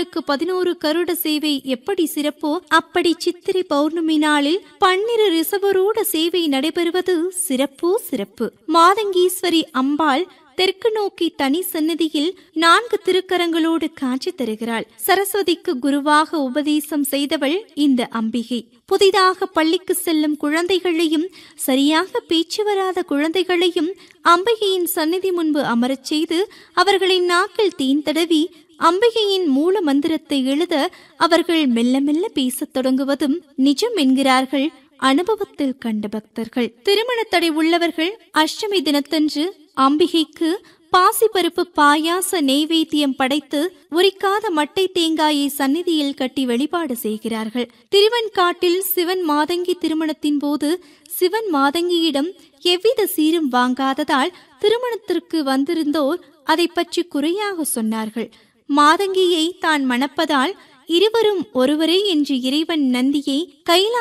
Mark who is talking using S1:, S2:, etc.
S1: திருமாலுக்கு பதினோரு கருட சேவை எப்படி சிறப்போ அப்படி சித்திரை பௌர்ணமி நாளில் பன்னிரு ரிசவரோட சேவை நடைபெறுவது சிறப்போ சிறப்பு மாதங்கீஸ்வரி அம்பாள் தெற்கு நோக்கி தனி சந்நிதியில் நான்கு திருக்கரங்களோடு காட்சி தருகிறாள் சரஸ்வதிக்கு குருவாக உபதேசம் செய்தவள் இந்த அம்பிகை புதிதாக பள்ளிக்கு செல்லும் குழந்தைகளையும் சரியாக பேச்சு வராத குழந்தைகளையும் அம்பிகையின் சந்நிதி முன்பு அமரச் செய்து அவர்களின் நாக்கில் தேன் தடவி அம்பிகையின் மூல மந்திரத்தை எழுத அவர்கள் மெல்ல மெல்ல பேசத் தொடங்குவதும் நிஜம் என்கிறார்கள் அனுபவத்தில் கண்ட பக்தர்கள் திருமண தடை உள்ளவர்கள் அஷ்டமி தினத்தன்று அம்பிகைக்கு பாசிப்பருப்பு பாயாச நெய்வேத்தியம் படைத்து உரிக்காத மட்டை தேங்காயை சந்நிதியில் கட்டி வழிபாடு செய்கிறார்கள் திருவன்காட்டில் சிவன் மாதங்கி திருமணத்தின் போது சிவன் மாதங்கியிடம் எவ்வித சீரும் வாங்காததால் திருமணத்திற்கு வந்திருந்தோர் அதை பற்றி குறையாக சொன்னார்கள் மாதங்கியை தான் மணப்பதால் இருவரும் ஒருவரே என்று இறைவன் நந்தியை கைலா